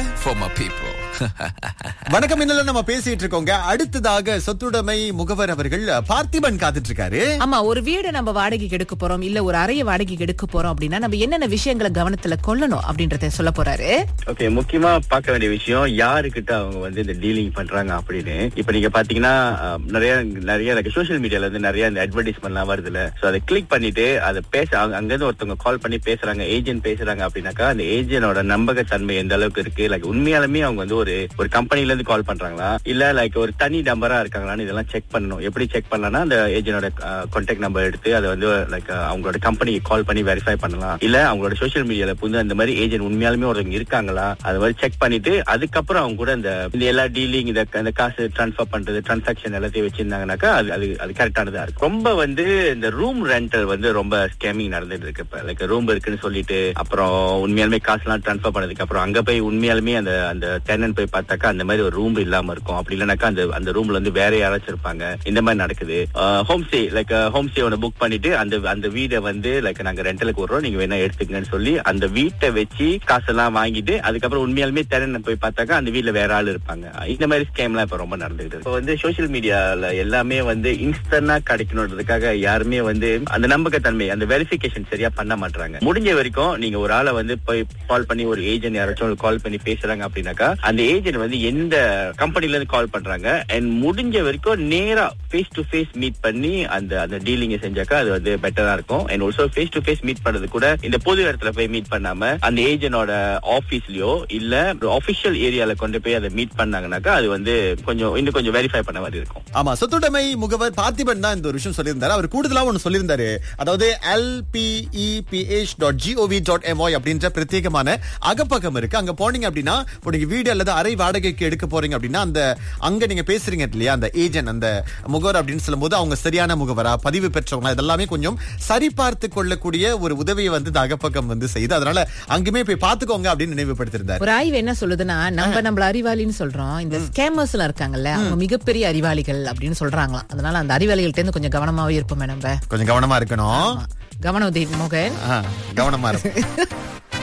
for my people. வணக்கம் இன்னும் நம்ம பேசிட்டு இருக்கோங்க அடுத்ததாக சொத்துடைமை முகவர் அவர்கள் பார்த்திபன் காத்துட்டு இருக்காரு ஆமா ஒரு வீடை நம்ம வாடகைக்கு எடுக்க போறோம் இல்ல ஒரு அறைய வாடகைக்கு எடுக்க போறோம் அப்படின்னா நம்ம என்னென்ன விஷயங்களை கவனத்துல கொள்ளணும் அப்படின்றத சொல்ல போறாரு ஓகே முக்கியமா பார்க்க வேண்டிய விஷயம் யாருக்கிட்ட அவங்க வந்து இந்த டீலிங் பண்றாங்க அப்படின்னு இப்ப நீங்க பாத்தீங்கன்னா அஹ், நிறைய நிறைய சோஷியல் மீடியால வந்து நிறைய இந்த அட்வர்டைஸ்மெண்ட் எல்லாம் வருதுல சோ அதை கிளிக் பண்ணிட்டு அதை பேச அங்க அங்க இருந்து ஒருத்தவங்க கால் பண்ணி பேசுறாங்க ஏஜென்ட் பேசுறாங்க அப்படின்னாக்கா அந்த ஏஜென்டோட நம்பகத்தன்மை எந்த அளவுக்கு இருக்கு லைக் உண்மையாலுமே அவங்க வந்து ஒரு ஒரு கம்பெனில இருந்து கால் பண்றாங்களா இல்ல லைக் ஒரு தனி நம்பரா இருக்காங்களான்னு இதெல்லாம் செக் பண்ணணும் எப்படி செக் பண்ணலாம்னா அந்த ஏஜென்டோட கான்டாக்ட் நம்பர் எடுத்து அதை வந்து லைக் அவங்களோட கம்பெனிக்கு கால் பண்ணி வெரிஃபை பண்ணலாம் இல்ல அவங்களோட சோஷியல் மீடியால புந்து அந்த மாதிரி ஏஜென்ட் உண்மையாலுமே ஒருத்தவங்க இருக்காங்களா அது மாதிரி செக் பண்ணிட்டு அதுக்கப்புறம் அவங்க கூட இந்த இந்த எல்லா டீலிங் இந்த இந்த காசு ட்ரான்ஸ்ஃபர் பண்றது டிரான்சாக்ஷன் எல்லாத்தையும் வச்சிருந்தாங்கனாக்கா அது அது அது கரெக்டானதா இருக்கு ரொம்ப வந்து இந்த ரூம் ரெண்டல் வந்து ரொம்ப ஸ்கேமிங் நடந்துட்டு இருக்கு இப்ப லைக் ரூம் இருக்குன்னு சொல்லிட்டு அப்புறம் உண்மையாலுமே காசுலாம் ட்ரான்ஸ்ஃபர் பண்ணதுக்கு அப்புறம் அங்க போய் உண்மையாலுமே அந்த அந்த டெனன் போய் பார்த்தாக்கா அந்த மாதிரி ஒரு ரூம் இல்லாம இருக்கும் அப்படி இல்லைனாக்கா அந்த அந்த ரூம்ல வந்து வேற யாராச்சும் இருப்பாங்க இந்த மாதிரி நடக்குது home stay like home stay ஒன்று புக் பண்ணிட்டு அந்த அந்த வீடை வந்து லைக் நாங்க ரெண்டலுக்கு விடுறோம் நீங்க வேணா எடுத்துக்கங்கன்னு சொல்லி அந்த வீட்டை வச்சு காசெல்லாம் வாங்கிட்டு அதுக்கப்புறம் உண்மையாலுமே டெனன் போய் பார்த்தாக்கா அந்த வீட்ல வேற ஆள் இருப்பாங்க இந்த மாதிரி ஸ்கேம்லாம் இப்ப ரொம்ப நடந்துகிட்டு இருக்கு இப்போ வந்து சோஷியல் மீடியால எல்லாமே வந்து இன்ஸ்டன்டா கிடைக்கணுன்றதுக்காக யாருமே வந்து அந்த நம்பகத்தன்மை அந்த வெரிஃபிகேஷன் சரியா பண்ண மாட்டாங்க முடிஞ்ச வரைக்கும் நீங்க ஒரு ஆளை வந்து போய் கால் பண்ணி ஒரு ஏஜென்ட் யாராச்சும் கால் பண்ணி பேசுறாங்க அப்படின்னாக்கா அந்த ஏஜென்ட் வந்து எந்த கம்பெனில இருந்து கால் பண்றாங்க அண்ட் முடிஞ்ச வரைக்கும் நேரா ஃபேஸ் டு ஃபேஸ் மீட் பண்ணி அந்த அந்த டீலிங் செஞ்சாக்கா அது வந்து பெட்டரா இருக்கும் and also face to face meet பண்றது கூட இந்த பொது இடத்துல போய் மீட் பண்ணாம அந்த ஏஜென்டோட ஆபீஸ்லயோ இல்ல ஆபிஷியல் ஏரியால கொண்டு போய் அதை மீட் பண்ணாங்கனாக்கா அது வந்து கொஞ்சம் இன்னும் கொஞ்சம் வெரிஃபை பண்ண மாதிரி இருக்கும் ஆமா சொத்துடைமை முகவர் பார்த்திபன் தான் இந்த ஒரு விஷயம் சொல்லியிருந்தாரு அவர் கூடுதலா ஒண்ணு சொல்லியிருந்தாரு அதாவது LPEPH dot GOV dot MY அப்படின்ற பிரத்யேகமான அகப்பக்கம் இருக்கு அங்க போனீங்க அப்படின்னா இப்போ நீங்க வீடு அல்லது அறை வாடகைக்கு எடுக்க போறீங்க அப்படின்னா அந்த அங்க நீங்க பேசுறீங்க இல்லையா அந்த ஏஜென்ட் அந்த முகவர் அப்படின்னு சொல்லும்போது அவங்க சரியான முகவரா பதிவு பெற்றவங்களா இதெல்லாமே கொஞ்சம் சரிபார்த்து கொள்ளக்கூடிய ஒரு உதவியை வந்து இந்த அகப்பக்கம் வந்து செய்யுது அதனால அங்குமே போய் பாத்துக்கோங்க அப்படின்னு நினைவுபடுத்திருந்தாரு ஒரு ஆய்வு என்ன சொல்லுதுன்னா நம்ம நம்மள அறிவாளின்னு சொல்றோம் இந்த ஸ்கேமர்ஸ் எல்லாம் இருக்காங்கல்ல அவங்க மிகப்பெரிய அறிவாளிகள் அப்படின்னு சொல்றாங்களாம் அதனால அந்த அறிவாளிகள்ட்ட இருந்து கொஞ்சம் கவனமாவே இருப்போமே நம்ம கொஞ்சம் கவனமா இருக்கணும் கவனம் உதவி மோகன் ஆ, கவனமா இருக்கும்